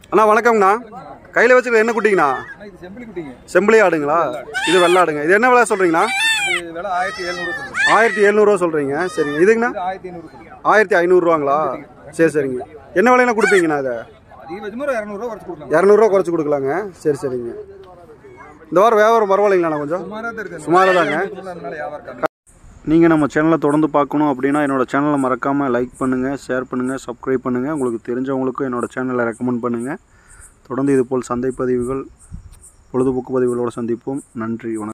அண்ணா வணக்கம்ண்ணா கையில் வச்சுக்க என்ன குட்டிங்கண்ணா ஆனா இது செம்பிளி குட்டிங்க செம்பிளி ஆடுங்களா இது வெள்ளாடுங்க இது என்ன விலை சொல்கிறீங்கண்ணா இது விலை ஆயிரத்தி எழுநூறு சொல்லுங்க ஆயிரத்தி எழுநூறுவா சொல்கிறீங்க சரிங்க இதுங்கண்ணா இது ஆயிரத்தி ஐநூறு சொல்லுங்க ஆயிரத்தி ஐநூறுரூவாங்களா சரி சரிங்க என்ன விலையில கொடுப்பீங்கண்ணா இதை அதிகபட்சமாக ஒரு இரநூறுவா குறைச்சு கொடுக்கலாம் இரநூறுவா குறைச்சி கொடுக்கலாங்க சரி சரிங்க இந்த வாரம் வியாபாரம் பரவாயில்லைங்களாண்ணா கொஞ்சம் சுமாராக தான் இருக்கு சுமாரா தாங்க. அதனால வியாபாரம் கம்மி நீங்கள் நம்ம சேனலை தொடர்ந்து பார்க்கணும் அப்படின்னா என்னோட சேனலை மறக்காமல் லைக் பண்ணுங்கள் ஷேர் பண்ணுங்கள் சப்ஸ்கிரைப் பண்ணுங்கள் உங்களுக்கு தெரிஞ்சவங்களுக்கும் என்னோட சேனலை ரெக்கமெண்ட் பண்ணுங்கள் தொடர்ந்து இதுபோல் சந்தை பதிவுகள் பொழுதுபோக்கு பதிவுகளோடு சந்திப்போம் நன்றி வணக்கம்